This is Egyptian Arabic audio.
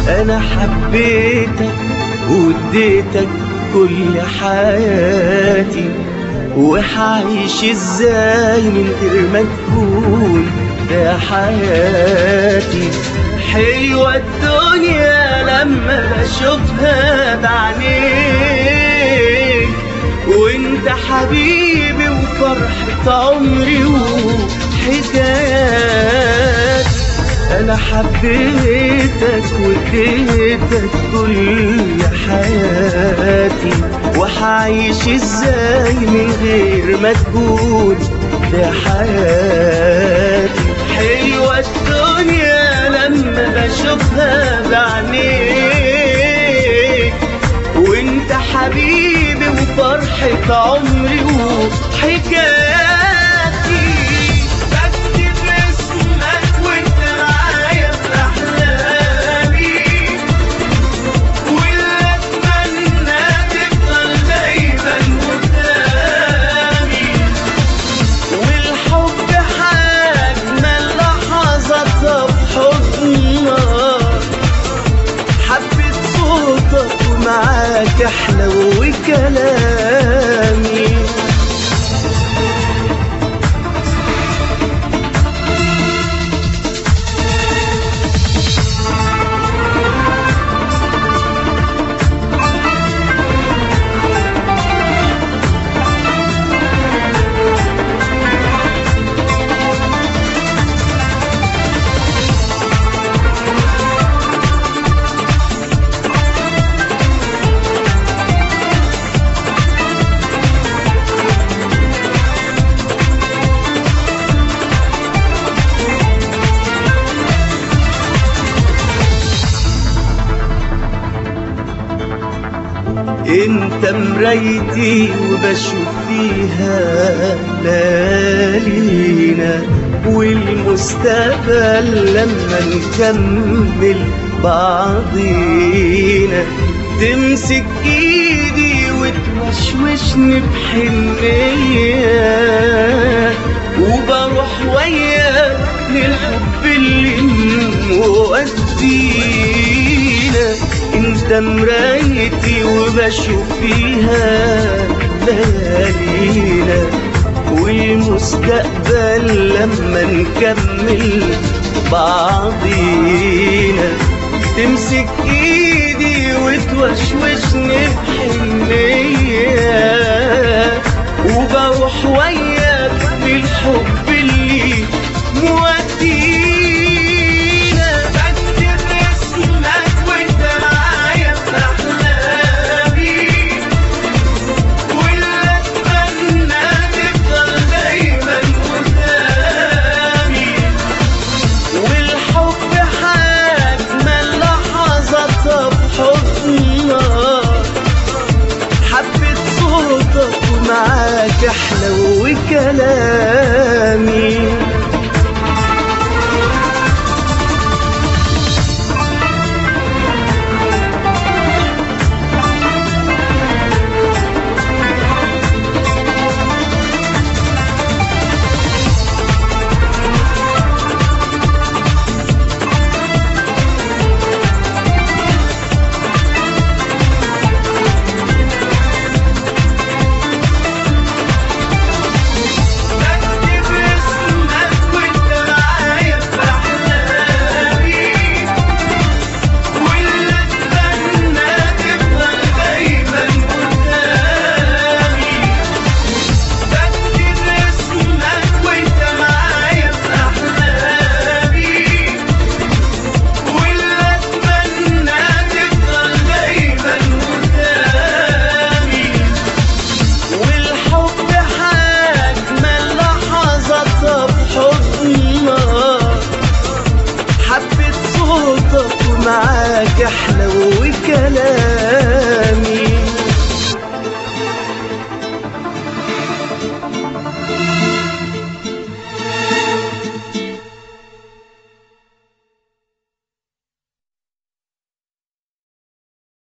انا حبيتك واديتك كل حياتي وحعيش ازاي من غير ما تكون ده حياتي حلوة الدنيا لما بشوفها بعينيك وانت حبيبي وفرحة عمري وحكايات انا حبيتك واديتك كل حياتي وحعيش ازاي من غير ما تكون ده حياتي حلوة الدنيا لما بشوفها بعينيك وانت حبيبي وفرحة عمري وحكاياتي بكتب اسمك وانت معايا في احلامي واللي اتمنى تفضل دايما قدامي والحب حاجمل لحظاتها في حضنك حبيت صوتك ومعاك احلى وكلامي انت مرايتي وبشوف فيها ليالينا والمستقبل لما نكمل بعضينا تمسك ايدي وتوشوشني بحنية وبروح وياك للحب اللي مودينا انت مرايتي وبشوف فيها ليالينا والمستقبل لما نكمل بعضينا تمسك ايدي وتوشوشني بحنية وبروح وياك للحب اللي مودينا بكتب اسمك وانت معايا في احلامي واللي اتمنى تفضل دايما قدامي والحب حاجمل لحظاتها في حضنك حبيت صوتك ومعاك احلى وكلامي بكتب اسمك وانت معايا في احلامي واللي اتمنى تفضل دايما قدامي بكتب اسمك وانت معايا في احلامي واللي اتمنى تفضل دايما قدامي والحب حاجمل لحظاتها في حضنك حبيت صوتك ومعاك احلى وكلام